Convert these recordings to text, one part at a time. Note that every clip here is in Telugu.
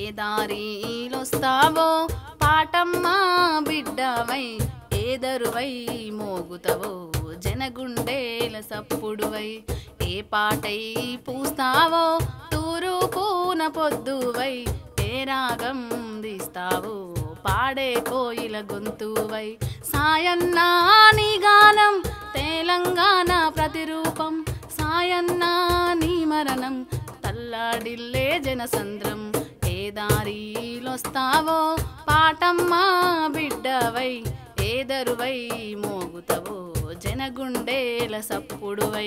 దారిలొస్తావో పాటమ్మా బిడ్డవై ఏదరువై మోగుతవో జనగుండేల సప్పుడువై ఏ పాటై పూస్తావో తూరు పూన పొద్దువై ఏ రాగం తీస్తావో పాడే కోయిల గొంతువై సాయన్నా నీ గానం తెలంగాణ ప్రతిరూపం సాయన్నా నీ మరణం తల్లాడిల్లే జనసంద్రం ఏ దారిలొస్తావో పాటమ్మా బిడ్డవై ఏదరువై మోగుతవో జనగుండేల సప్పుడువై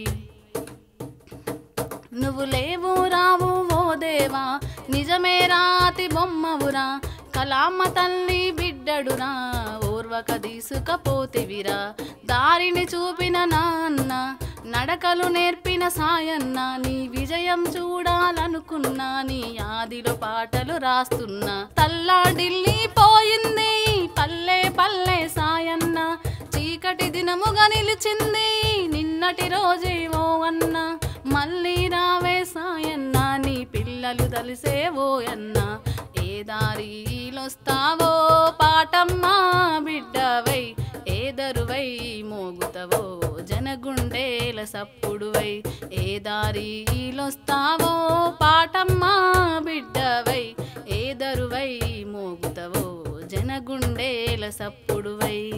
నువ్వు లేవు రావు ఓ దేవా నిజమే రాతి బొమ్మవురా కలామ్మ తల్లి బిడ్డడురా ఓర్వక తీసుకపోతివిరా దారిని చూపిన నాన్న నడకలు నేర్పిన సాయన్న నీ విజయం చూడాలనుకున్నా నీ ఆదిలో పాటలు రాస్తున్నా తల్లాడిల్లి పోయింది పల్లె పల్లె సాయన్న చీకటి దినముగా నిలిచింది నిన్నటి రోజే ఓ అన్న మళ్ళీ రావే సాయన్న నీ పిల్లలు తలిసేవో అన్న ఏ దారిలొస్తావో పాటమ్మా బిడ్డవై ఏదరువై మోగుతవో జనగుండేల సప్పుడువై ఏ దారిలొస్తావో పాటమ్మా బిడ్డవై ఏదరువై మోగుతవో జనగుండేల సప్పుడువై